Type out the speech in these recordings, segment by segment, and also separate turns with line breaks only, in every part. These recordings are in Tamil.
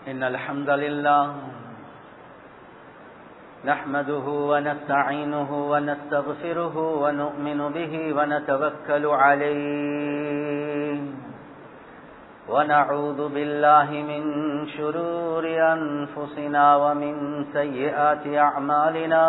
إن الحمد لله نحمده ونستعينه ونستغفره ونؤمن به ونتوكل عليه ونعوذ بالله من شرور أنفسنا ومن سيئات أعمالنا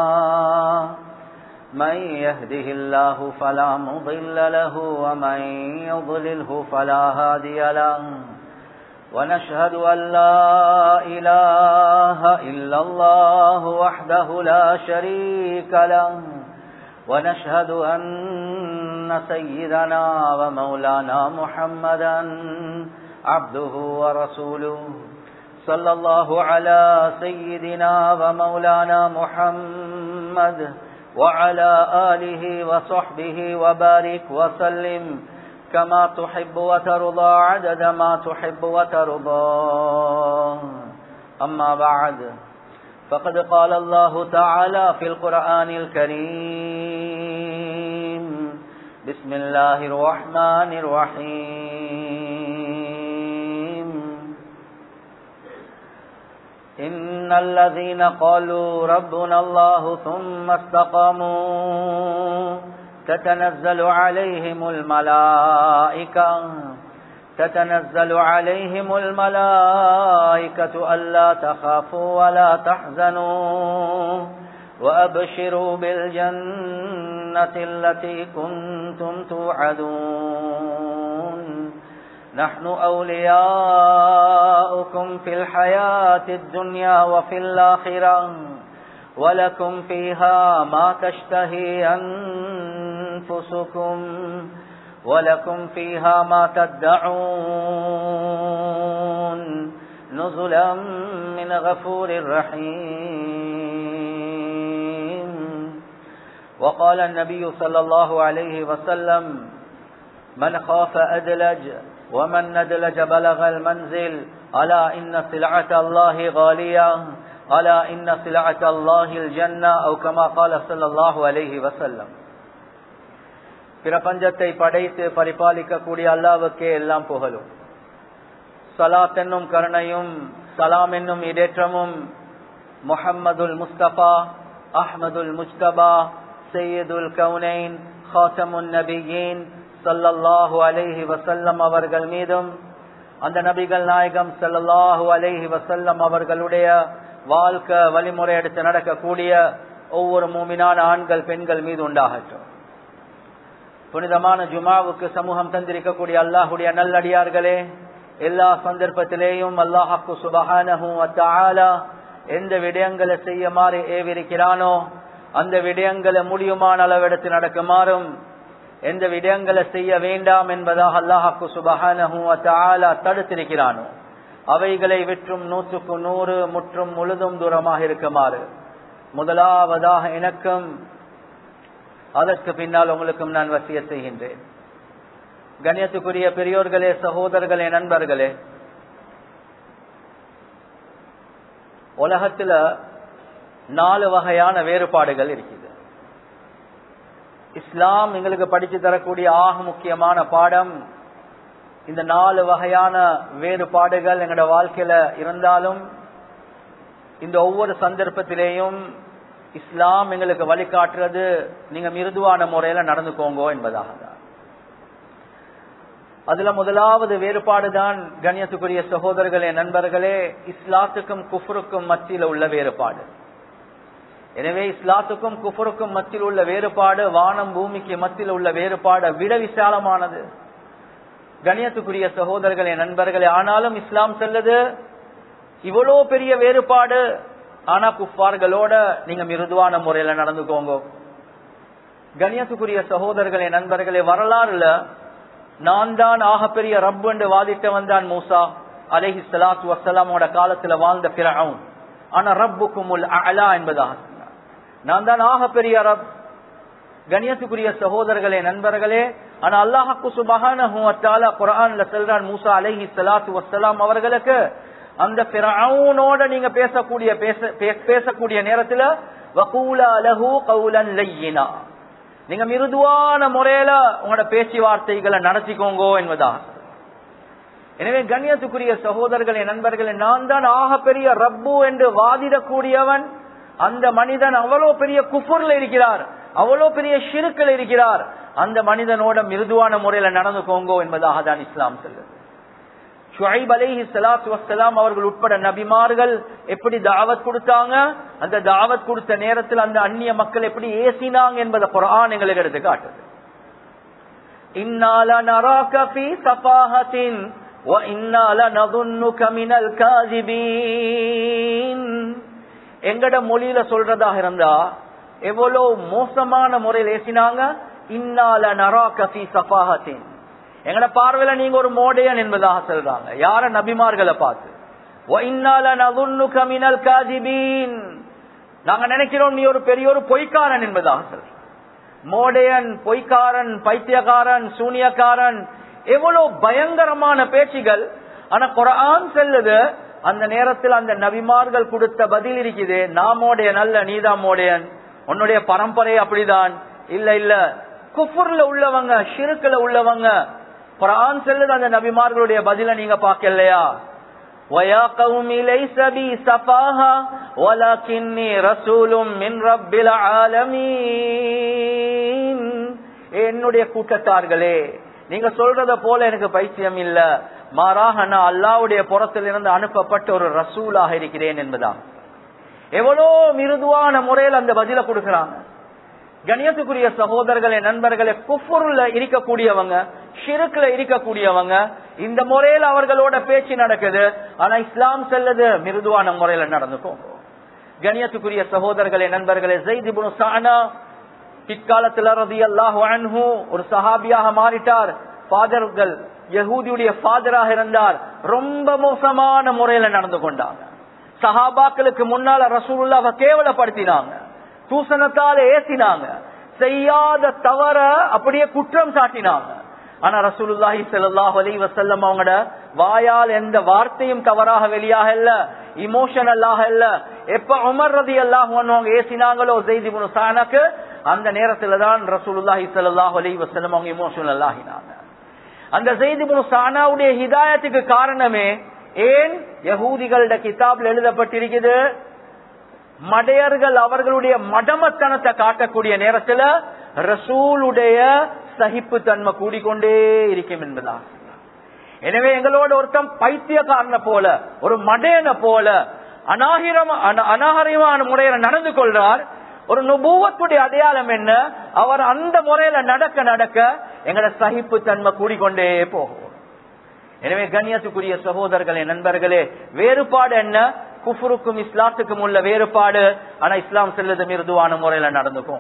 من يهده الله فلا مضل له ومن يضلله فلا هادي له ونشهد أن لا إله إلا الله وحده لا شريك له ونشهد أن سيدنا ومولانا محمدا عبده ورسوله صلى الله على سيدنا ومولانا محمد وعلى آله وصحبه وبارك وسلم كما تحب وترضى عدد ما تحب وترضى أما بعد فقد قال الله تعالى في القرآن الكريم بسم الله الرحمن الرحيم إن الذين قالوا ربنا الله ثم استقاموا تتنزل عليهم الملائكة تتنزل عليهم الملائكة ألا تخافوا ولا تحزنوا وأبشروا بالجنة التي كنتم توعدون نحن أولياؤكم في الحياة الدنيا وفي الآخرة ولكم فيها ما تشتهي أنفسكم ولكم فيها ما تدعون نزلا من غفور رحيم وقال النبي صلى الله عليه وسلم من خاف أدلج ومن ندلج بلغ المنزل ألا إن سلعة الله غالية ألا إن سلعة الله الجنة أو كما قال صلى الله عليه وسلم பிரபஞ்சத்தை படைத்து பரிபாலிக்கக்கூடிய அல்லாவுக்கே எல்லாம் புகழும் சலாத் என்னும் கருணையும் சலாம் என்னும் இடேற்றமும் முஹம்மதுல் முஸ்தபா அஹ்மதுல் முஸ்தபா சையதுல் கவுனைன் ஹாசமுன் நபியின் சல்லல்லாஹு அலைஹி வசல்லம் அவர்கள் மீதும் அந்த நபிகள் நாயகம் சல்லல்லாஹு அலைஹி வசல்லம் அவர்களுடைய வாழ்க்கை வழிமுறை எடுத்து நடக்கக்கூடிய ஒவ்வொரு மூமினான ஆண்கள் பெண்கள் மீது உண்டாகட்டும் புனிதமான ஜுமாவுக்கு சமூகம் தந்திருக்கக்கூடிய அல்லாஹுடைய நல்லடியார்களே எல்லா சந்தர்ப்பத்திலேயும் அல்லாஹாக்கு சுபகானஹும் எந்த விடயங்களை செய்யுமாறு ஏவிருக்கிறானோ அந்த விடயங்களை முடியுமான அளவெடுத்து நடக்குமாறும் எந்த விடயங்களை செய்ய வேண்டாம் என்பதாக அல்லாஹாக்கு சுபகானஹும் தடுத்திருக்கிறானோ அவைகளை விற்றும் நூற்றுக்கு நூறு முற்றும் முழுதும் தூரமாக இருக்குமாறு முதலாவதாக எனக்கும் அதற்கு பின்னால் உங்களுக்கும் நான் வசிய செய்கின்றேன் கண்ணியத்துக்குரிய பெரியோர்களே சகோதரர்களே நண்பர்களே உலகத்துல நாலு வகையான வேறுபாடுகள் இருக்குது இஸ்லாம் எங்களுக்கு படித்து தரக்கூடிய ஆக முக்கியமான பாடம் இந்த நாலு வகையான வேறுபாடுகள் எங்களோட வாழ்க்கையில இருந்தாலும் இந்த ஒவ்வொரு சந்தர்ப்பத்திலேயும் இஸ்லாம் எங்களுக்கு வழிகாட்டுறது நீங்க மிருதுவான முறையில நடந்துக்கோங்க என்பதாக தான் அதுல முதலாவது வேறுபாடு தான் கண்ணியத்துக்குரிய சகோதரர்களே நண்பர்களே இஸ்லாத்துக்கும் குஃபருக்கும் மத்தியில் உள்ள வேறுபாடு எனவே இஸ்லாத்துக்கும் குஃபருக்கும் மத்தியில் உள்ள வேறுபாடு வானம் பூமிக்கு மத்தியில் உள்ள வேறுபாடு விட விசாலமானது கணியத்துக்குரிய சகோதரர்களே நண்பர்களே ஆனாலும் இஸ்லாம் செல்லுது இவ்வளோ பெரிய வேறுபாடு ஆனா குஃபார்களோட நீங்க மிருதுவான முறையில நடந்துக்கோங்க கணியத்துக்குரிய சகோதரர்களே நண்பர்களே வரலாறுல நான் தான் ஆகப்பெரிய ரப் என்று வாதிட்ட வந்தான் மூசா அலஹி சலாத்து வசலாமோட காலத்துல வாழ்ந்த பிறவும் ஆனா ரப்புக்கும் அலா என்பதாக நான் தான் ஆகப்பெரிய ரப் கணியத்துக்குரிய சகோதரர்களே நண்பர்களே ஆனா அல்லாஹாக்கு சுபகான குரான்ல செல்றான் மூசா அலஹி சலாத்து வசலாம் அவர்களுக்கு அந்த பிறவுனோட நீங்க பேசக்கூடிய பேசக்கூடிய நேரத்துல வகூலா லஹு கவுலன் லையினா நீங்க மிருதுவான முறையில உங்களோட பேச்சுவார்த்தைகளை நடத்திக்கோங்கோ என்பதா எனவே கண்ணியத்துக்குரிய சகோதரர்களே நண்பர்களே நான் தான் ஆக பெரிய ரப்பு என்று வாதிடக்கூடியவன் அந்த மனிதன் அவ்வளோ பெரிய குஃபுர்ல இருக்கிறார் அவ்வளோ பெரிய ஷிருக்கில் இருக்கிறார் அந்த மனிதனோட மிருதுவான முறையில நடந்துக்கோங்கோ என்பதாக தான் இஸ்லாம் சொல்லுது ஷுஐப் அலைஹி ஸலாத்து வஸ்ஸலாம் அவர்கள் உட்பட நபிமார்கள் எப்படி தாவத் கொடுத்தாங்க அந்த தாவத் கொடுத்த நேரத்தில் அந்த அந்நிய மக்கள் எப்படி ஏசினாங்க என்பதை குர்ஆன் எங்களுக்கு எடுத்து காட்டுது இன்னால நராக ஃபீ சஃபாஹத்தின் வ இன்னால நதுன்னுக மினல் காஸிபீன் எங்கட மொழியில சொல்றதாக இருந்தா எவ்வளவு மோசமான முறையில் ஏசினாங்க இன்னால நராக ஃபீ சஃபாஹத்தின் எங்கட பார்வையில நீங்க ஒரு மோடையன் என்பதாக சொல்றாங்க யார நபிமார்களை பார்த்து நாங்க நினைக்கிறோம் நீ ஒரு பெரிய ஒரு பொய்க்காரன் என்பதாக சொல்ற மோடையன் பொய்க்காரன் பைத்தியக்காரன் சூனியக்காரன் எவ்வளவு பயங்கரமான பேச்சுகள் ஆனா குரான் செல்லுது அந்த நேரத்தில் அந்த நபிமார்கள் கொடுத்த பதில் இருக்குது நான் மோடையன் அல்ல நீதான் மோடையன் உன்னுடைய பரம்பரை அப்படிதான் இல்ல இல்ல குஃபுர்ல உள்ளவங்க ஷிருக்குல உள்ளவங்க குரான் செல்லுது அந்த நபிமார்களுடைய பதில நீங்க பாக்கலையா وَيَا قَوْمِ لَيْسَ بِي سَفَاهَةٌ وَلَكِنِّي رَسُولٌ مِّن رَّبِّ الْعَالَمِينَ என்னுடைய கூட்டத்தார்களே நீங்க சொல்றத போல எனக்கு பைத்தியம் இல்ல மாறாக நான் அல்லாவுடைய புறத்திலிருந்து அனுப்பப்பட்ட ஒரு ரசூலாக இருக்கிறேன் என்பதான் எவ்வளோ மிருதுவான முறையில் அந்த பதில கொடுக்கிறாங்க கணியத்துக்குரிய சகோதரர்களே நண்பர்களே குஃபுர்ல இருக்கக்கூடியவங்க ஷிருக்குல இருக்கக்கூடியவங்க இந்த முறையில அவர்களோட பேச்சு நடக்குது ஆனா இஸ்லாம் செல்லது மிருதுவான முறையில நடந்துக்கும் கணியத்துக்குரிய சகோதரர்களே நண்பர்களே ஜெய்திபுனு சானா பிற்காலத்துல ரதி அல்லாஹு அன்ஹு ஒரு சஹாபியாக மாறிட்டார் ஃபாதர்கள் யகூதியுடைய ஃபாதராக இருந்தார் ரொம்ப மோசமான முறையில நடந்து கொண்டாங்க சஹாபாக்களுக்கு முன்னால ரசூலுல்லாவை கேவலப்படுத்தினாங்க தூசணத்தால ஏசினாங்க செய்யாத தவற அப்படியே குற்றம் சாட்டினாங்க ஆனா ரசூலுல்லாஹி ஸல்லல்லாஹு அலைஹி வஸல்லம் அவங்களோட வாயால் எந்த வார்த்தையும் தவறாக வெளியாக இல்ல இமோஷனலாக இல்ல எப்ப உமர் ரலியல்லாஹு அன்ஹு அவங்க ஏசினாங்களோ ஸைத் இப்னு சானக்கு அந்த நேரத்துல தான் ரசூலுல்லாஹி ஸல்லல்லாஹு அலைஹி வஸல்லம் அவங்க இமோஷனல் ஆகினாங்க அந்த ஸைத் இப்னு சானாவுடைய ஹிதாயத்துக்கு காரணமே ஏன் யகூதிகளோட கிதாப்ல எழுதப்பட்டிருக்குது மடையர்கள் அவர்களுடைய மடமத்தனத்தை காட்டக்கூடிய நேரத்துல ரசூலுடைய சகிப்பு தன்மை கூடிக்கொண்டே இருக்கும் என்பதா எனவே எங்களோட ஒருத்தம் பைத்தியக்காரனை போல ஒரு மடையனை போல அநாகிரம் அநாகரிகமான முறையில நடந்து கொள்றார் ஒரு நுபூவத்துடைய அடையாளம் என்ன அவர் அந்த முறையில நடக்க நடக்க எங்களோட சகிப்பு தன்மை கூடிக்கொண்டே போகும் எனவே கண்ணியத்துக்குரிய சகோதரர்களே நண்பர்களே வேறுபாடு என்ன குஃபுருக்கும் இஸ்லாத்துக்கும் உள்ள வேறுபாடு ஆனா இஸ்லாம் செல்லுது மிருதுவான முறையில நடந்துக்கும்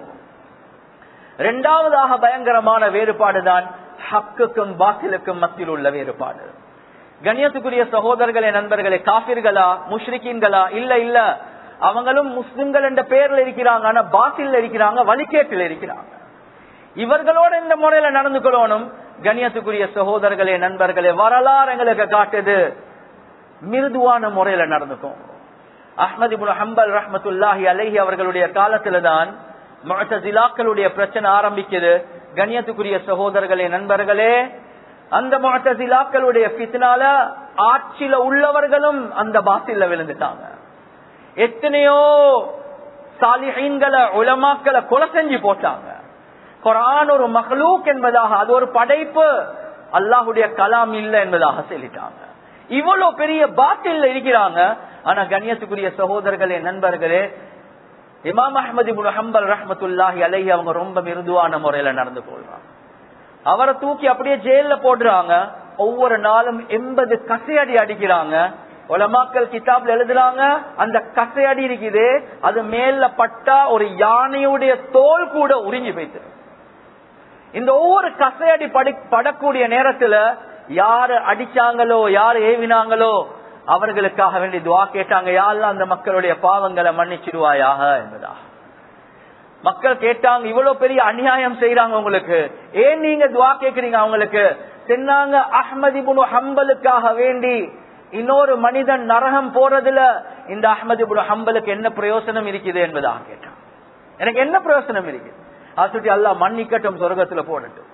இரண்டாவதாக பயங்கரமான வேறுபாடு தான் ஹக்குக்கும் பாத்திலுக்கும் மத்தியில் உள்ள வேறுபாடு கண்ணியத்துக்குரிய சகோதரர்களே நண்பர்களே காபிர்களா முஷ்ரிக்கீன்களா இல்ல இல்ல அவங்களும் முஸ்லிம்கள் என்ற பெயர்ல இருக்கிறாங்க ஆனா பாத்தில இருக்கிறாங்க வழிகேட்டில் இருக்கிறாங்க இவர்களோட இந்த முறையில நடந்து கொள்ளணும் கண்ணியத்துக்குரிய சகோதரர்களே நண்பர்களே வரலாறு எங்களுக்கு காட்டுது மிருதுவான முறையில நடந்துக்கும் அஹ்மது இபுன் ஹம்பல் ரஹமத்துல்லாஹி அலைஹி அவர்களுடைய காலத்துல தான் முழத்தசிலாக்களுடைய பிரச்சனை ஆரம்பிக்குது கண்ணியத்துக்குரிய சகோதரர்களே நண்பர்களே அந்த முழத்தசிலாக்களுடைய பித்தினால ஆட்சியில உள்ளவர்களும் அந்த பாத்தில விழுந்துட்டாங்க எத்தனையோ சாலிஹீன்களை உலமாக்களை கொலை செஞ்சு போட்டாங்க குரான் ஒரு மகளூக் என்பதாக அது ஒரு படைப்பு அல்லாஹுடைய கலாம் இல்லை என்பதாக சொல்லிட்டாங்க இவ்வளவு பெரிய பாட்டில் இருக்கிறாங்க ஆனா கண்ணியத்துக்குரிய சகோதரர்களே நண்பர்களே இமாம் அஹமது இபுன் ஹம்பல் ரஹமத்துல்லாஹி அலைஹி அவங்க ரொம்ப மிருதுவான முறையில நடந்து கொள்றாங்க அவரை தூக்கி அப்படியே ஜெயில போடுறாங்க ஒவ்வொரு நாளும் எண்பது கசையடி அடிக்கிறாங்க உலமாக்கல் கிதாப்ல எழுதுறாங்க அந்த கசையடி இருக்குது அது மேல பட்டா ஒரு யானையுடைய தோல் கூட உறிஞ்சி போய்த்து இந்த ஒவ்வொரு கசையடி படி படக்கூடிய நேரத்துல யாரு அடிச்சாங்களோ யாரு ஏவினாங்களோ அவர்களுக்காக வேண்டி துவா கேட்டாங்க யாரெல்லாம் அந்த மக்களுடைய பாவங்களை மன்னிச்சிடுவாயாக என்பதா மக்கள் கேட்டாங்க இவ்வளவு பெரிய அநியாயம் செய்யறாங்க உங்களுக்கு ஏன் நீங்க துவா கேக்குறீங்க அவங்களுக்கு சொன்னாங்க அஹ்மதிபுனு ஹம்பலுக்காக வேண்டி இன்னொரு மனிதன் நரகம் போறதுல இந்த அஹ்மதிபுனு ஹம்பலுக்கு என்ன பிரயோசனம் இருக்குது என்பதாக கேட்டான் எனக்கு என்ன பிரயோசனம் இருக்குது அது சுட்டி அல்லா மன்னிக்கட்டும் சொர்க்கத்துல போடட்டும்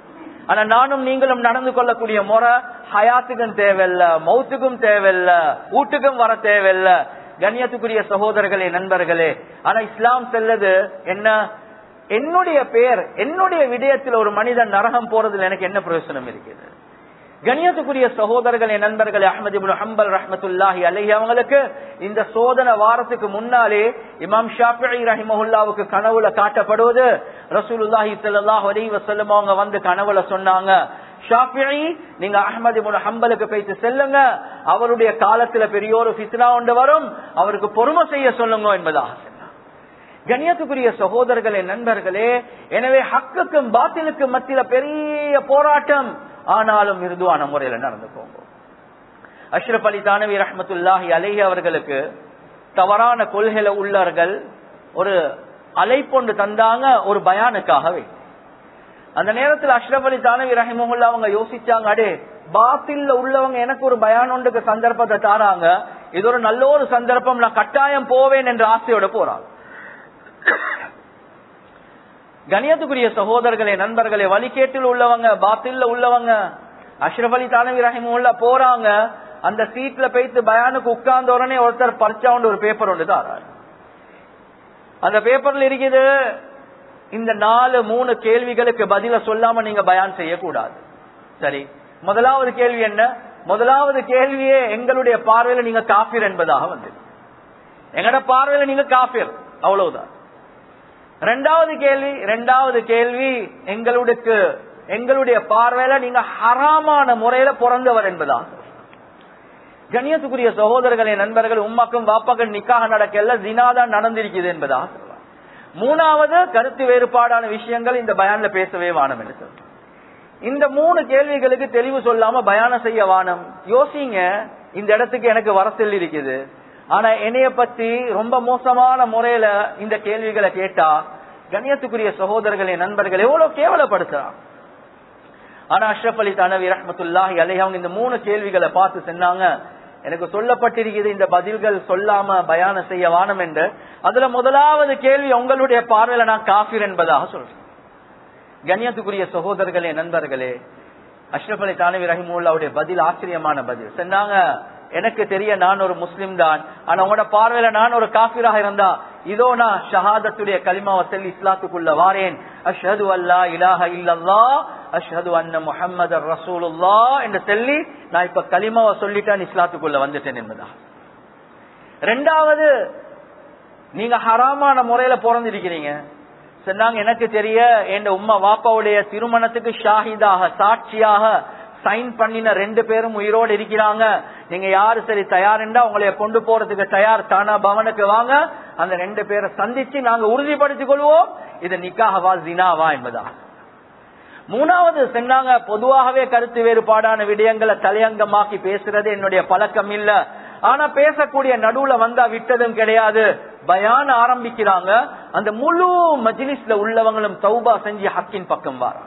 ஆனா நானும் நீங்களும் நடந்து கொள்ளக்கூடிய முறை ஹயாத்துக்கும் தேவையில்ல மௌத்துக்கும் தேவையில்ல வீட்டுக்கும் வர தேவையில்ல கண்ணியத்துக்குரிய சகோதரர்களே நண்பர்களே ஆனா இஸ்லாம் செல்லது என்ன என்னுடைய பெயர் என்னுடைய விடயத்தில் ஒரு மனிதன் நரகம் போறதுல எனக்கு என்ன பிரயோசனம் இருக்குது கணியத்துக்குரிய சகோதரர்களே நண்பர்களே அஹமது இப்னு ஹம்பல் ரஹ்மத்துல்லாஹி அலைஹி அவங்களுக்கு இந்த சோதனை வாரத்துக்கு முன்னாலே இமாம் ஷாஃபிஈ ரஹிமஹுல்லாவுக்கு கனவுல காட்டப்படுவது ரசூலுல்லாஹி ஸல்லல்லாஹு அலைஹி வஸல்லம் அவங்க வந்து கனவுல சொன்னாங்க ஷாஃபிஈ நீங்க அஹமது இப்னு ஹம்பலுக்கு போயிட்டு செல்லுங்க அவருடைய காலத்துல பெரிய ஒரு ஃபித்னா ஒன்று வரும் அவருக்கு பொறுமை செய்ய சொல்லுங்க என்பதாக கண்ணியத்துக்குரிய சகோதரர்களே நண்பர்களே எனவே ஹக்குக்கும் பாத்திலுக்கும் மத்தியில பெரிய போராட்டம் ஆனாலும் மிருதுவான முறையில நடந்து போங்க அஷ்ரப் அலி தானவி ரஹமத்துல்லாஹி அலேஹி அவர்களுக்கு தவறான கொள்கையில உள்ளவர்கள் ஒரு அலைப்பொண்டு தந்தாங்க ஒரு பயானுக்காகவே அந்த நேரத்தில் அஷ்ரப் அலி தானவி ரஹிமுல்லா அவங்க யோசிச்சாங்க அடே பாத்தில்ல உள்ளவங்க எனக்கு ஒரு பயான் ஒன்றுக்கு சந்தர்ப்பத்தை தாராங்க இது ஒரு நல்ல ஒரு சந்தர்ப்பம் நான் கட்டாயம் போவேன் என்ற ஆசையோட போறாங்க கணியத்துக்குரிய சகோதரர்களே நண்பர்களே வழிகேட்டில் உள்ளவங்க பாத்தில்ல உள்ளவங்க அஷ்ரப் அலி தானவி ரஹிமுல்லா போறாங்க அந்த சீட்ல போயிட்டு பயானுக்கு உட்கார்ந்த உடனே ஒருத்தர் பரிச்சா ஒரு பேப்பர் ஒன்று தாராரு அந்த பேப்பர்ல இருக்குது இந்த நாலு மூணு கேள்விகளுக்கு பதில சொல்லாம நீங்க பயான் செய்யக்கூடாது சரி முதலாவது கேள்வி என்ன முதலாவது கேள்வியே எங்களுடைய பார்வையில நீங்க காபிர் என்பதாக வந்து எங்கட பார்வையில நீங்க காபிர் அவ்வளவுதான் ரெண்டாவது கேள்வி ரெண்டாவது கேள்வி எங்களுக்கு எங்களுடைய பார்வையில நீங்க ஹராமான முறையில பிறந்தவர் என்பதாக கண்ணியத்துக்குரிய சகோதரர்களே நண்பர்கள் உம்மாக்கும் வாப்பாக்கள் நிக்காக நடக்கல ஜினாதான் நடந்திருக்குது என்பதாக மூணாவது கருத்து வேறுபாடான விஷயங்கள் இந்த பயான்ல பேசவே வானம் என்று சொல்றோம் இந்த மூணு கேள்விகளுக்கு தெளிவு சொல்லாம பயானம் செய்ய வானம் யோசிங்க இந்த இடத்துக்கு எனக்கு வரசல் இருக்குது ஆனா என்னைய பத்தி ரொம்ப மோசமான முறையில இந்த கேள்விகளை கேட்டா கண்ணியத்துக்குரிய சகோதரர்களே நண்பர்கள் எவ்வளவு கேவலப்படுத்துறான் ஆனா அஷ்ரப் அலி தனவி ரஹமத்துல்லாஹி அலை அவங்க இந்த மூணு கேள்விகளை பார்த்து சொன்னாங்க எனக்கு சொல்லப்பட்டிருக்கிறது இந்த பதில்கள் சொல்லாம பயான செய்ய வானம் என்று அதுல முதலாவது கேள்வி உங்களுடைய பார்வையில நான் காஃபிர் என்பதாக சொல்றேன் கண்ணியத்துக்குரிய சகோதரர்களே நண்பர்களே அஷ்ரப் அலி தானவி ரஹிமுல்லாவுடைய பதில் ஆச்சரியமான பதில் சொன்னாங்க எனக்கு தெரிய நான் ஒரு முஸ்லிம் தான் ஆனா உங்களோட பார்வையில நான் ஒரு காபிராக இருந்தா இதோ நான் ஷஹாதத்துடைய கலிமாவை செல்லி இஸ்லாத்துக்குள்ள வாரேன் அஷ்ஹது அல்லா இலாஹ இல்லல்லா அஷ்ஹது அன்ன முஹம்மது ரசூலுல்லா என்று சொல்லி நான் இப்ப கலிமாவை சொல்லிட்டேன் இஸ்லாத்துக்குள்ள வந்துட்டேன் என்பதா ரெண்டாவது நீங்க ஹராமான முறையில பிறந்திருக்கிறீங்க சொன்னாங்க எனக்கு தெரிய என் உம்மா வாப்பாவுடைய திருமணத்துக்கு ஷாஹிதாக சாட்சியாக சைன் பண்ணின ரெண்டு பேரும் உயிரோடு இருக்கிறாங்க நீங்க யாரு சரி தயாருண்டா உங்களைய கொண்டு போறதுக்கு தயார் தானா பவனுக்கு வாங்க அந்த ரெண்டு பேரை சந்திச்சு நாங்க உறுதிப்படுத்திக் கொள்வோம் இது நிக்காகவா ஜினாவா என்பதா மூணாவது சொன்னாங்க பொதுவாகவே கருத்து வேறுபாடான விடயங்களை தலையங்கமாக்கி பேசுறது என்னுடைய பழக்கம் இல்ல ஆனா பேசக்கூடிய நடுவுல வந்தா விட்டதும் கிடையாது பயான ஆரம்பிக்கிறாங்க அந்த முழு மஜிலிஸ்ல உள்ளவங்களும் தௌபா செஞ்சு ஹக்கின் பக்கம் வாராங்க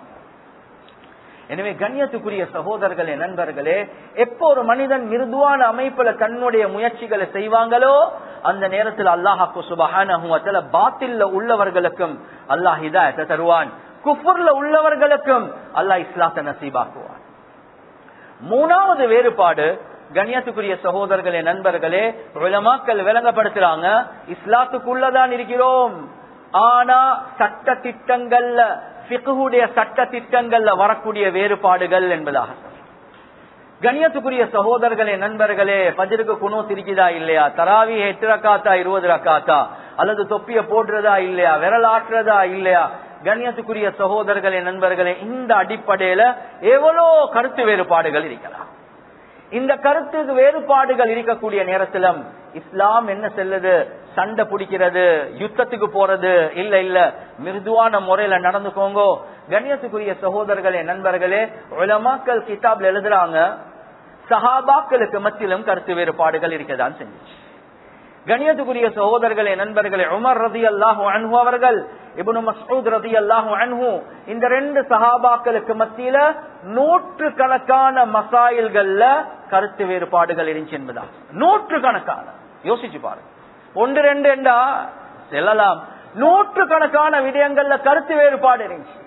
எனவே கண்ணியத்துக்குரிய சகோதரர்களே நண்பர்களே எப்போ ஒரு மனிதன் மிருதுவான அமைப்புல தன்னுடைய முயற்சிகளை செய்வாங்களோ அந்த நேரத்தில் அல்லாஹாக்கு சுபஹான பாத்தில்ல உள்ளவர்களுக்கும் அல்லாஹ் இதாயத்தை தருவான் குஃபுர்ல உள்ளவர்களுக்கும் அல்லாஹ் இஸ்லாத்தை நசீபாக்குவான் மூணாவது வேறுபாடு கண்ணியத்துக்குரிய சகோதரர்களே நண்பர்களே உலமாக்கள் விளங்கப்படுத்துறாங்க இஸ்லாத்துக்குள்ளதான் இருக்கிறோம் ஆனா சட்ட திட்டங்கள்ல பிகுடைய சட்ட திட்டங்கள்ல வரக்கூடிய வேறுபாடுகள் என்பதாக கண்ணியத்துக்குரிய சகோதரர்களே நண்பர்களே பஜருக்கு குணோ திரிக்குதா இல்லையா தராவி எட்டு ரக்காத்தா இருபது ரக்காத்தா அல்லது தொப்பிய போடுறதா இல்லையா விரல் ஆற்றுறதா இல்லையா கண்ணியத்துக்குரிய சகோதரர்களே நண்பர்களே இந்த அடிப்படையில எவ்வளோ கருத்து வேறுபாடுகள் இருக்கலாம் இந்த கருத்து வேறுபாடுகள் இருக்கக்கூடிய நேரத்திலும் இஸ்லாம் என்ன செல்லுது சண்டை பிடிக்கிறது யுத்தத்துக்கு போறது இல்ல இல்ல மிருதுவான முறையில நடந்துக்கோங்க கண்ணியத்துக்குரிய சகோதரர்களே நண்பர்களே உலமாக்கள் கிதாப்ல எழுதுறாங்க சஹாபாக்களுக்கு மத்தியிலும் கருத்து வேறுபாடுகள் இருக்கதான் செஞ்சிச்சு கணியத்துக்குரிய சகோதரர்களே நண்பர்களே உமர் ரதி அல்லாஹு அன்ஹு அவர்கள் இபுனு மசூத் ரதி அல்லாஹு அன்ஹு இந்த ரெண்டு சஹாபாக்களுக்கு மத்தியில நூற்று கணக்கான மசாயில்கள்ல கருத்து வேறுபாடுகள் இருந்துச்சு என்பதா நூற்று கணக்கான யோசிச்சு பாருங்க ஒன்று ரெண்டு என்றா செல்லலாம் நூற்று கணக்கான விடயங்கள்ல கருத்து வேறுபாடு இருந்துச்சு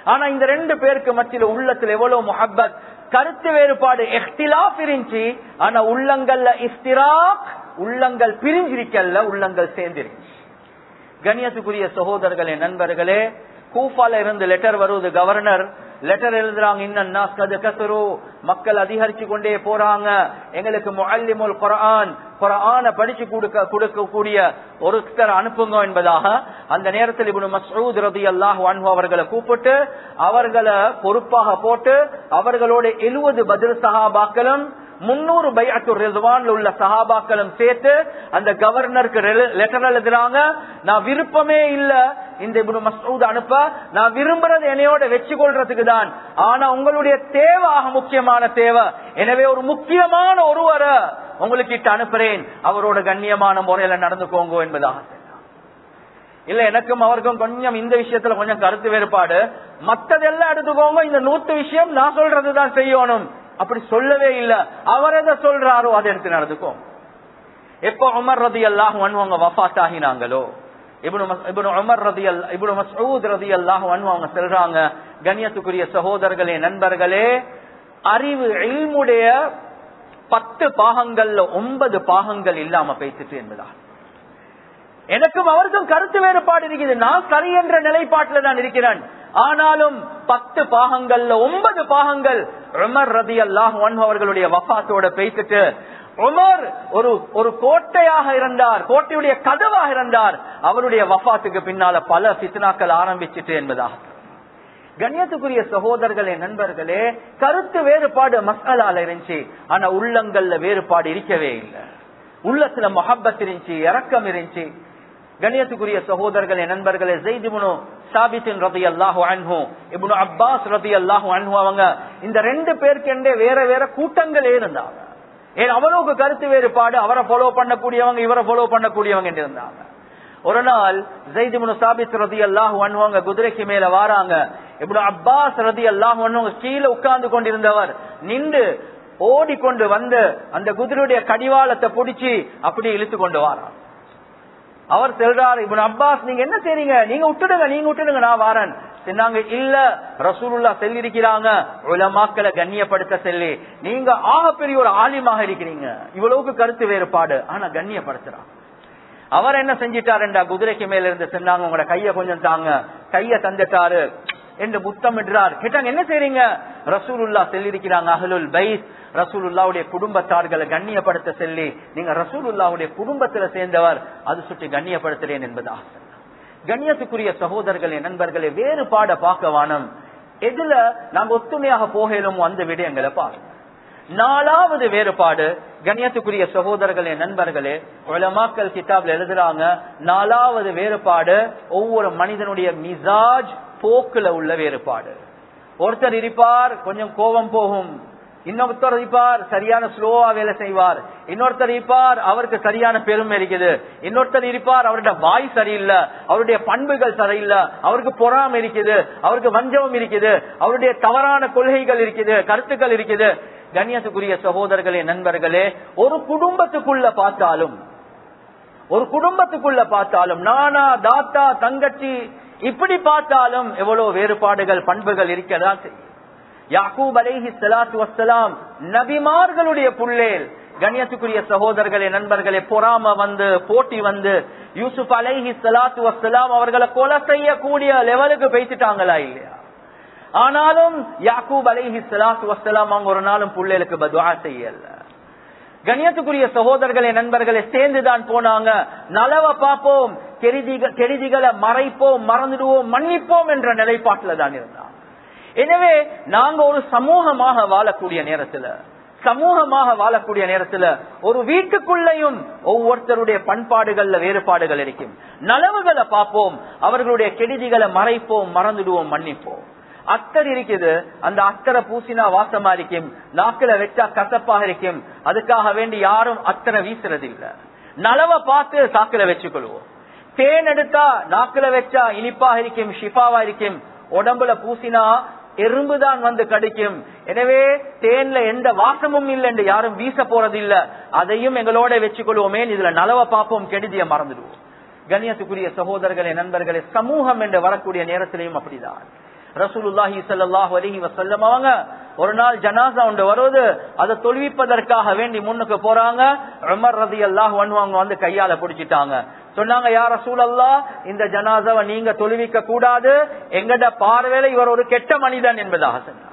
ஆனா இந்த ரெண்டு பேருக்கு மத்தியில உள்ளத்துல எவ்வளவு முஹப்பத் கருத்து வேறுபாடு எஹ்திலாப் இருந்துச்சு ஆனா உள்ளங்கள்ல இஸ்திராக் உள்ளங்கள் பிரிஞ்சிருக்கல்ல உள்ளங்கள் சேர்ந்திருந்துச்சு கண்ணியத்துக்குரிய சகோதரர்களே நண்பர்களே கூஃபால இருந்து லெட்டர் வருவது கவர்னர் லெட்டர் எழுதுறாங்க இன்னும் மக்கள் அதிகரிச்சு கொண்டே போறாங்க எங்களுக்கு முல்லிமுல் குரான் குரான படிச்சு கொடுக்க கொடுக்கக்கூடிய ஒருத்தர் அனுப்புங்க என்பதாக அந்த நேரத்தில் இப்படி மசூத் ரதி அல்லாஹ் அவர்களை கூப்பிட்டு அவர்களை பொறுப்பாக போட்டு அவர்களோட எழுபது பதில் சகாபாக்களும் முன்னூறு பைஅத்து ரிதுவான்ல உள்ள சஹாபாக்களும் சேர்த்து அந்த கவர்னருக்கு லெட்டர் எழுதுறாங்க நான் விருப்பமே இல்ல இந்த இப்னு மசூத் அனுப்ப நான் விரும்புறது என்னையோட வச்சு கொள்றதுக்கு தான் ஆனா உங்களுடைய தேவாக முக்கியமான தேவை எனவே ஒரு முக்கியமான ஒருவரை உங்களுக்கு இட்டு அனுப்புறேன் அவரோட கண்ணியமான முறையில நடந்துக்கோங்க என்பதாக இல்ல எனக்கும் அவருக்கும் கொஞ்சம் இந்த விஷயத்துல கொஞ்சம் கருத்து வேறுபாடு மத்ததெல்லாம் எடுத்துக்கோங்க இந்த நூத்து விஷயம் நான் சொல்றதுதான் செய்யணும் அப்படி சொல்லவே இல்ல அவர் எதை சொல்றாரோ அதை எடுத்து நடந்துக்கும் எப்ப உமர் ரதி அல்லாஹ் அவங்க வஃத் ஆகினாங்களோ உமர் ரதி இபுனு மசூத் ரதி அல்லாஹ் அவங்க சொல்றாங்க கண்ணியத்துக்குரிய சகோதரர்களே நண்பர்களே அறிவு இல்முடைய பத்து பாகங்கள்ல ஒன்பது பாகங்கள் இல்லாம பேசிட்டு என்பதா எனக்கும் அவருக்கும் கருத்து வேறுபாடு இருக்குது நான் சரி என்ற நிலைப்பாட்டில் தான் இருக்கிறேன் ஆனாலும் பத்து பாகங்கள்ல ஒன்பது பாகங்கள் உமர் ரதி அல்லாஹ் அவர்களுடைய வஃபாத்தோட பேசிட்டு உமர் ஒரு ஒரு கோட்டையாக இருந்தார் கோட்டையுடைய கதவாக இருந்தார் அவருடைய வஃபாத்துக்கு பின்னால பல சித்தனாக்கள் ஆரம்பிச்சுட்டு என்பதாக கண்ணியத்துக்குரிய சகோதரர்களே நண்பர்களே கருத்து வேறுபாடு மசாலால இருந்துச்சு ஆனா உள்ளங்கள்ல வேறுபாடு இருக்கவே இல்லை உள்ளத்துல மொஹப்பத் இருந்துச்சு இறக்கம் இருந்துச்சு கண்ணியத்துக்குரிய சகோதரர்களே நண்பர்களே ஜெய்திபுனு சாபித்தின் ரதி அல்லாஹு அன்ஹு இப்னு அப்பாஸ் ரதி அல்லாஹு அன்ஹு அவங்க இந்த ரெண்டு பேருக்கெண்டே வேற வேற கூட்டங்களே இருந்தாங்க ஏன் அவருக்கு கருத்து வேறுபாடு அவரை ஃபாலோ பண்ணக்கூடியவங்க இவரை ஃபாலோ பண்ணக்கூடியவங்க என்று இருந்தாங்க ஒரு நாள் ஜெய்திபுனு சாபித் ரதி அல்லாஹு அன்ஹுவங்க குதிரைக்கு மேல வாராங்க இப்னு அப்பாஸ் ரதி அல்லாஹு அன்ஹுவங்க கீழே உட்கார்ந்து கொண்டிருந்தவர் நின்று ஓடிக்கொண்டு வந்து அந்த குதிரையுடைய கடிவாளத்தை பிடிச்சி அப்படி இழுத்து கொண்டு வாரான் அவர் செல்றார் இப்ப அப்பாஸ் நீங்க என்ன செய்றீங்க நீங்க விட்டுடுங்க நீங்க விட்டுடுங்க நான் வாரன் சொன்னாங்க இல்ல ரசூலுல்லா செல்லிருக்கிறாங்க உலமாக்களை கண்ணியப்படுத்த செல்லி நீங்க ஆகப்பெரிய ஒரு ஆலிமாக இருக்கிறீங்க இவ்வளவுக்கு கருத்து வேறுபாடு ஆனா கண்ணியப்படுத்துறான் அவர் என்ன செஞ்சிட்டாருண்டா குதிரைக்கு மேல இருந்து சொன்னாங்க உங்களோட கைய கொஞ்சம் தாங்க கைய தந்துட்டாரு என்று முத்தமிடுறார் கேட்டாங்க என்ன செய்றீங்க ரசூலுல்லா செல்லிருக்கிறாங்க அகலுல் பைஸ் ரசூலுல்லாவுடைய குடும்பத்தார்களை கண்ணியப்படுத்த சொல்லி நீங்க ரசூலுல்லாவுடைய குடும்பத்துல சேர்ந்தவர் அது சுற்றி கண்ணியப்படுத்துறேன் என்பதாக கண்ணியத்துக்குரிய சகோதரர்களே நண்பர்களே வேறுபாட பார்க்க வானம் எதுல நாங்க ஒத்துமையாக போகலுமோ அந்த விடயங்களை பாருங்க நாலாவது வேறுபாடு கண்ணியத்துக்குரிய சகோதரர்களே நண்பர்களே உலமாக்கல் கிதாப்ல எழுதுறாங்க நாலாவது வேறுபாடு ஒவ்வொரு மனிதனுடைய மிசாஜ் போக்குல உள்ள வேறுபாடு ஒருத்தர் இருப்பார் கொஞ்சம் கோபம் போகும் இன்னொருத்தர் இருப்பார் சரியான ஸ்லோவா வேலை செய்வார் இன்னொருத்தர் இருப்பார் அவருக்கு சரியான பெருமை இருக்குது இன்னொருத்தர் இருப்பார் அவருடைய வாய் சரியில்லை அவருடைய பண்புகள் சரியில்லை அவருக்கு பொறாம இருக்குது அவருக்கு வஞ்சகம் இருக்குது அவருடைய தவறான கொள்கைகள் இருக்குது கருத்துக்கள் இருக்குது கண்ணியத்துக்குரிய சகோதரர்களே நண்பர்களே ஒரு குடும்பத்துக்குள்ள பார்த்தாலும் ஒரு குடும்பத்துக்குள்ள பார்த்தாலும் நானா தாத்தா தங்கச்சி இப்படி பார்த்தாலும் எவ்வளவு வேறுபாடுகள் பண்புகள் இருக்கதான் செய்யும் யாக்கூப் அலைஹி சலாத்து வசலாம் நபிமார்களுடைய புள்ளேல் கண்ணியத்துக்குரிய சகோதரர்களே நண்பர்களே பொறாம வந்து போட்டி வந்து யூசுப் அலைஹி சலாத்து வசலாம் அவர்களை கொலை செய்யக்கூடிய லெவலுக்கு பேசிட்டாங்களா இல்லையா ஆனாலும் யாக்கூப் அலைஹி சலாத்து வசலாம் அவங்க ஒரு நாளும் புள்ளேலுக்கு பதுவா செய்யல கண்ணியத்துக்குரிய சகோதரர்களே நண்பர்களே சேர்ந்துதான் போனாங்க நலவ பார்ப்போம் கெடுதிகளை மறைப்போம் மறந்துடுவோம் மன்னிப்போம் என்ற நிலைப்பாட்டில தான் இருந்தாங்க எனவே நாங்க ஒரு சமூகமாக வாழக்கூடிய நேரத்துல சமூகமாக வாழக்கூடிய நேரத்துல ஒரு வீட்டுக்குள்ளேயும் ஒவ்வொருத்தருடைய பண்பாடுகள்ல வேறுபாடுகள் இருக்கும் நலவுகளை பார்ப்போம் அவர்களுடைய கெடுதிகளை மறைப்போம் மறந்துடுவோம் மன்னிப்போம் அத்தர் இருக்குது அந்த அத்தரை பூசினா வாசமா இருக்கும் நாக்கில வச்சா கசப்பாக இருக்கும் அதுக்காக வேண்டி யாரும் அத்தரை வீசுறது இல்ல நலவை பார்த்து சாக்கில வச்சுக்கொள்வோம் தேன் எடுத்தா நாக்கில வச்சா இனிப்பாக இருக்கும் ஷிஃபாவா இருக்கும் உடம்புல பூசினா எறும்புதான் வந்து கடிக்கும் எனவே தேன்ல எந்த வாசமும் இல்லை என்று யாரும் வீச போறது இல்ல அதையும் எங்களோட வச்சுக்கொள்வோமே இதுல நலவை பார்ப்போம் கெடுதிய மறந்துடுவோம் கண்ணியத்துக்குரிய சகோதரர்களே நண்பர்களே சமூகம் என்று வரக்கூடிய நேரத்திலையும் அப்படிதான் ரசூலுல்லாஹி ஸல்லல்லாஹு அலைஹி வஸல்லம் அவங்க ஒரு நாள் ஜனாசா ஒன்று வருவது அதை தொழுவிப்பதற்காக வேண்டி முன்னுக்கு போறாங்க உமர் ரலியல்லாஹு அன்ஹு அவங்க வந்து கையால பிடிச்சிட்டாங்க சொன்னாங்க யார் ரசூலல்லா இந்த ஜனாசாவை நீங்க தொழுவிக்க கூடாது எங்கட பார்வையில இவர் ஒரு கெட்ட மனிதன் என்பதாக சொன்னார்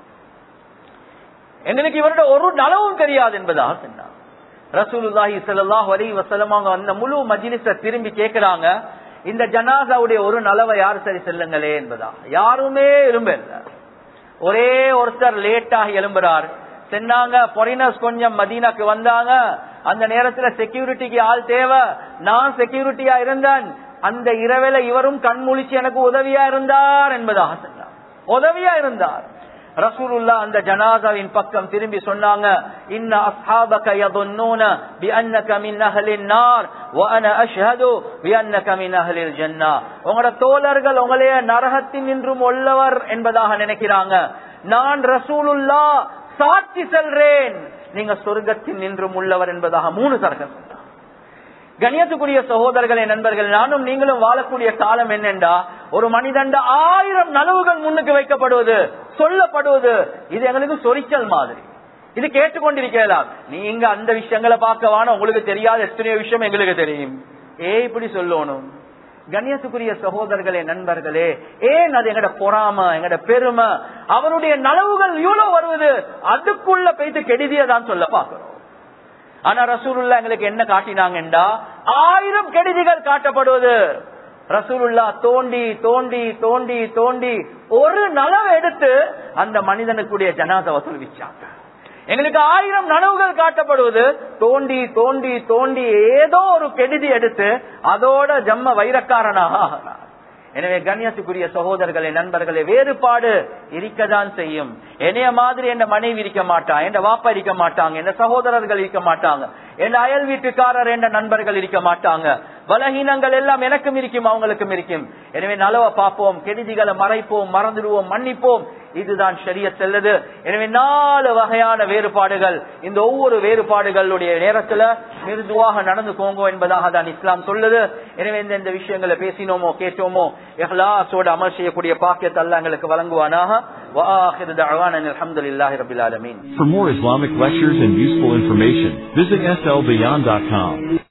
எங்களுக்கு இவரோட ஒரு நலவும் தெரியாது என்பதாக சொன்னார் ரசூலுல்லாஹி ஸல்லல்லாஹு அலைஹி வஸல்லம் அவங்க அந்த முழு மஜ்லிஸ திரும்பி கேக்குறாங்க இந்த ஜனாசாவுடைய ஒரு நலவை யார் சரி செல்லுங்களே என்பதா யாருமே எழும்பல ஒரே ஒருத்தர் லேட்டாக எழும்புறார் சென்னாங்க பொரினர்ஸ் கொஞ்சம் மதீனாக்கு வந்தாங்க அந்த நேரத்துல செக்யூரிட்டிக்கு ஆள் தேவை நான் செக்யூரிட்டியா இருந்தேன் அந்த இரவில இவரும் கண்முழிச்சு எனக்கு உதவியா இருந்தார் என்பதாக சொன்னார் உதவியா இருந்தார் ரசூலுல்லா அந்த ஜனாசாவின் பக்கம் திரும்பி சொன்னாங்க இன்ன அஸ்ஹாபக யظنون بانك من اهل النار وانا اشهد بانك من اهل الجنه உங்களோட தோழர்கள் உங்களைய நரகத்தின் நின்றும் உள்ளவர் என்பதாக நினைக்கிறாங்க நான் ரசூலுல்லா சாட்சி செல்றேன் நீங்க சொர்க்கத்தின் நின்றும் உள்ளவர் என்பதாக மூணு தரகம் கணியத்துக்குரிய சகோதரர்களே நண்பர்கள் நானும் நீங்களும் வாழக்கூடிய காலம் என்னென்றா ஒரு மனிதண்ட ஆயிரம் நலவுகள் முன்னுக்கு வைக்கப்படுவது சொல்லப்படுவது இது எங்களுக்கு சொரிச்சல் மாதிரி இது கேட்டுக்கொண்டிருக்கலாம் நீங்க அந்த விஷயங்களை பார்க்க வான உங்களுக்கு தெரியாத எத்தனையோ விஷயம் எங்களுக்கு தெரியும் ஏ இப்படி சொல்லணும் கண்ணியத்துக்குரிய சகோதரர்களே நண்பர்களே ஏன் அது எங்கட பொறாம எங்கட பெருமை அவருடைய நலவுகள் இவ்வளவு வருவது அதுக்குள்ள போயிட்டு கெடுதியதான் சொல்ல பாக்குறோம் ஆனா ரசூலுல்லா எங்களுக்கு என்ன காட்டினாங்கண்டா ஆயிரம் கெடுதிகள் காட்டப்படுவது ரசூலுல்லா தோண்டி தோண்டி தோண்டி தோண்டி ஒரு நலவை எடுத்து அந்த மனிதனுக்குரிய ஜனாதவை சொல்விச்சாங்க எங்களுக்கு ஆயிரம் நனவுகள் காட்டப்படுவது தோண்டி தோண்டி தோண்டி ஏதோ ஒரு கெடுதி எடுத்து அதோட ஜம்ம வைரக்காரனாக ஆகிறார் எனவே கண்ணியத்துக்குரிய சகோதரர்களே நண்பர்களே வேறுபாடு இருக்கதான் செய்யும் என்னைய மாதிரி என் மனைவி இருக்க மாட்டா என் வாப்பா இருக்க மாட்டாங்க என் சகோதரர்கள் இருக்க மாட்டாங்க என் அயல் வீட்டுக்காரர் என்ற நண்பர்கள் இருக்க மாட்டாங்க பலகீனங்கள் எல்லாம் எனக்கும் இருக்கும் அவங்களுக்கும் இருக்கும் எனவே நலவை பார்ப்போம் கெடுதிகளை மறைப்போம் மறந்துடுவோம் மன்னிப்போம் இதுதான் சரிய செல்லது எனவே நாலு வகையான வேறுபாடுகள் இந்த ஒவ்வொரு வேறுபாடுகளுடைய நேரத்துல மிருதுவாக நடந்து போங்கோ என்பதாக தான் இஸ்லாம் சொல்லுது எனவே இந்த இந்த விஷயங்களை பேசினோமோ கேட்டோமோ எஹ்லாசோட அமல் செய்யக்கூடிய பாக்கியத்தை அல்ல எங்களுக்கு வழங்குவானாக وآخر دعوانا الحمد لله رب العالمين
For more Islamic lectures and useful information, visit slbeyond.com.